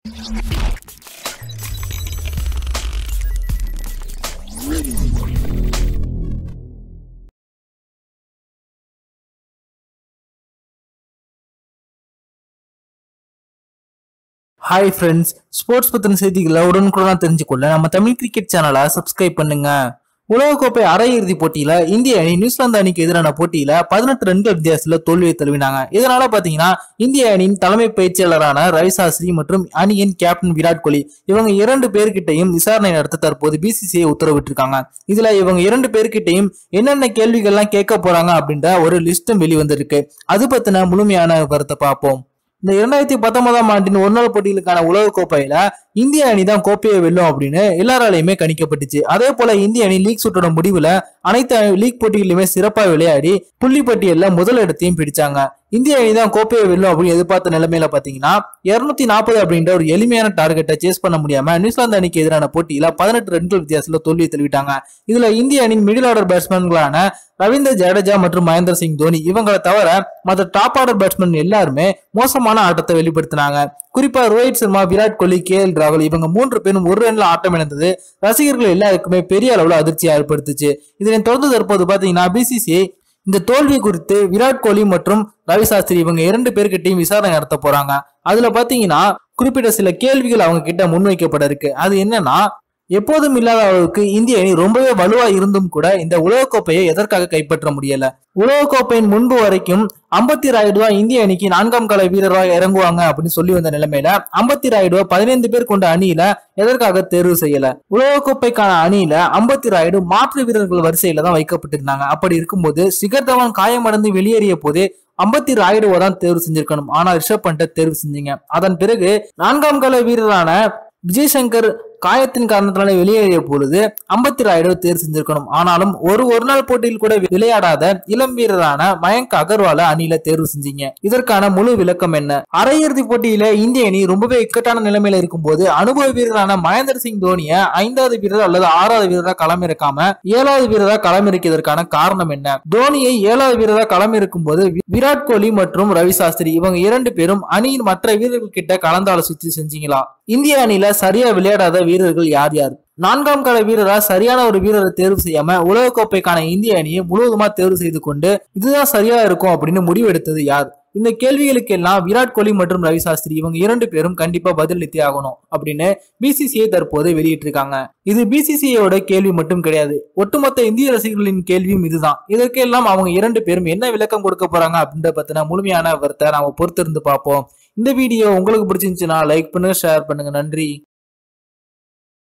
hi friends sports பத்தின செய்திகளை உடனுக்குடன் தெரிஞ்சுக்கொள்ள நம்ம தமிழ் கிரிக்கெட் சேனலை சப்ஸ்கிரைப் பண்ணுங்க உலகக்கோப்பை அரையிறுதி போட்டியில இந்திய அணி நியூசிலாந்து அணிக்கு எதிரான போட்டியில பதினெட்டு ரன்கள் வித்தியாசத்துல தோல்வியை தழுவினாங்க இதனால பாத்தீங்கன்னா இந்திய அணியின் தலைமை பயிற்சியாளரான ரவி சாஸ்திரி மற்றும் அணியின் கேப்டன் விராட் கோலி இவங்க இரண்டு பேர்கிட்டையும் விசாரணை நடத்த தற்போது பிசிசிஐ உத்தரவிட்டிருக்காங்க இதுல இவங்க இரண்டு பேர்கிட்டையும் என்னென்ன கேள்விகள்லாம் கேட்க போறாங்க அப்படின்ற ஒரு லிஸ்டும் வெளிவந்திருக்கு அது பத்தின முழுமையான விவரத்தை பார்ப்போம் இந்த இரண்டாயிரத்தி பத்தொன்பதாம் ஆண்டின் ஒருநாள் போட்டிகளுக்கான உலக கோப்பையில இந்திய அணி தான் கோப்பையை வெல்லும் அப்படின்னு எல்லாராலையுமே கணிக்கப்பட்டுச்சு அதே போல இந்திய அணி லீக் சுற்றோட முடிவுல அனைத்து லீக் போட்டிகளிலுமே சிறப்பா விளையாடி புள்ளி பட்டியல்ல முதல் இடத்தையும் பிடிச்சாங்க இந்திய அணி தான் கோப்பையை வெல்லும் அப்படின்னு எதிர்பார்த்த நிலைமையில பாத்தீங்கன்னா இருநூத்தி நாற்பது அப்படின்ற ஒரு எளிமையான டார்கெட்டை சேஸ் பண்ண முடியாம நியூசிலாந்து அணிக்கு எதிரான போட்டியில பதினெட்டு ரன்கள் வித்தியாசத்துல தோல்வியை தழுவிட்டாங்க இதுல இந்திய அணியின் மிடில் ஆர்டர் பேட்ஸ்மேன்களான ரவீந்திர ஜடேஜா மற்றும் மகேந்திர சிங் தோனி இவங்களை தவிர மற்ற டாப் ஆர்டர் பேட்ஸ்மேன் எல்லாருமே மோசமான ஆட்டத்தை வெளிப்படுத்தினாங்க குறிப்பா ரோஹித் சர்மா விராட் கோலி கே எல் ராகுல் இவங்க மூன்று பேரும் ஒரு ரன்ல ஆட்டம் இழந்தது ரசிகர்கள் எல்லாருக்குமே பெரிய அளவுல அதிர்ச்சியை ஏற்படுத்துச்சு இதனை தொடர்ந்து தற்போது பாத்தீங்கன்னா பிசிசிஐ இந்த தோல்வி குறித்து விராட் கோலி மற்றும் ரவி சாஸ்திரி இவங்க இரண்டு பேர்கிட்டையும் விசாரணை நடத்த போறாங்க அதுல பாத்தீங்கன்னா குறிப்பிட்ட சில கேள்விகள் அவங்க கிட்ட முன்வைக்கப்பட இருக்கு அது என்னன்னா எப்போதும் இல்லாத அளவுக்கு இந்திய அணி ரொம்பவே வலுவா இருந்தும் கூட இந்த உலகக்கோப்பையை எதற்காக கைப்பற்ற முடியல உலகக்கோப்பையின் முன்பு வரைக்கும் அம்பத்தி ராயுடுவா இந்திய அணிக்கு நான்காம் கால வீரராக இறங்குவாங்க அப்படின்னு சொல்லி வந்த நிலைமையில அம்பத்தி ராயுடுவா பதினைந்து பேர் கொண்ட அணியில எதற்காக தேர்வு செய்யல உலகக்கோப்பைக்கான அணியில அம்பத்தி ராயுடு மாற்று வீரர்கள் வரிசையில தான் வைக்கப்பட்டிருந்தாங்க அப்படி இருக்கும்போது சிகர் தவான் காயமடைந்து வெளியேறிய போது அம்பத்தி ராயுடுவை தான் தேர்வு செஞ்சிருக்கணும் ஆனா ரிஷப் பண்ட தேர்வு செஞ்சீங்க அதன் பிறகு நான்காம் கால வீரரான விஜய் சங்கர் காயத்தின் காரணத்தினால வெளியேறிய பொழுது அம்பத்தி ராயுடு தேர்வு செஞ்சிருக்கணும் ஆனாலும் ஒரு ஒரு நாள் போட்டியில் கூட விளையாடாத இளம் வீரரான மயங்க் அகர்வால அணியில தேர்வு செஞ்சீங்க இதற்கான முழு விளக்கம் என்ன அரையிறுதி போட்டியில இந்திய அணி ரொம்பவே இக்கட்டான நிலைமையில இருக்கும்போது அனுபவ வீரரான மகேந்திர சிங் தோனிய ஐந்தாவது வீரர் அல்லது ஆறாவது வீரரா களமிறக்காம ஏழாவது வீரரா களமிறக்கியதற்கான காரணம் என்ன தோனியை ஏழாவது வீரரா களமிறக்கும் போது விராட் கோலி மற்றும் ரவி சாஸ்திரி இவங்க இரண்டு பேரும் அணியின் மற்ற வீரர்கள் கிட்ட கலந்தாலோசித்து செஞ்சீங்களா இந்திய அணியில சரியா விளையாடாத வீரர்கள் யார் யார் நான்காம் கால வீரரா சரியான ஒரு வீரரை தேர்வு செய்யாம உலகக்கோப்பைக்கான இந்திய அணியை முழுவதுமா தேர்வு செய்து கொண்டு இதுதான் சரியா இருக்கும் அப்படின்னு முடிவெடுத்தது யார் இந்த கேள்விகளுக்கெல்லாம் விராட் கோலி மற்றும் ரவி சாஸ்திரி இவங்க இரண்டு பேரும் கண்டிப்பா பதிலளித்தே ஆகணும் அப்படின்னு பிசிசிஐ தற்போது வெளியிட்டிருக்காங்க இது பிசிசிஐயோட கேள்வி மட்டும் கிடையாது ஒட்டுமொத்த இந்திய ரசிகர்களின் கேள்வியும் இதுதான் இதற்கெல்லாம் அவங்க இரண்டு பேரும் என்ன விளக்கம் கொடுக்க போறாங்க அப்படின்ற பத்தின முழுமையான விவரத்தை நாம பொறுத்திருந்து பார்ப்போம் இந்த வீடியோ உங்களுக்கு பிடிச்சிருந்துச்சுன்னா லைக் பண்ணுங்க ஷேர் பண்ணுங்க நன்றி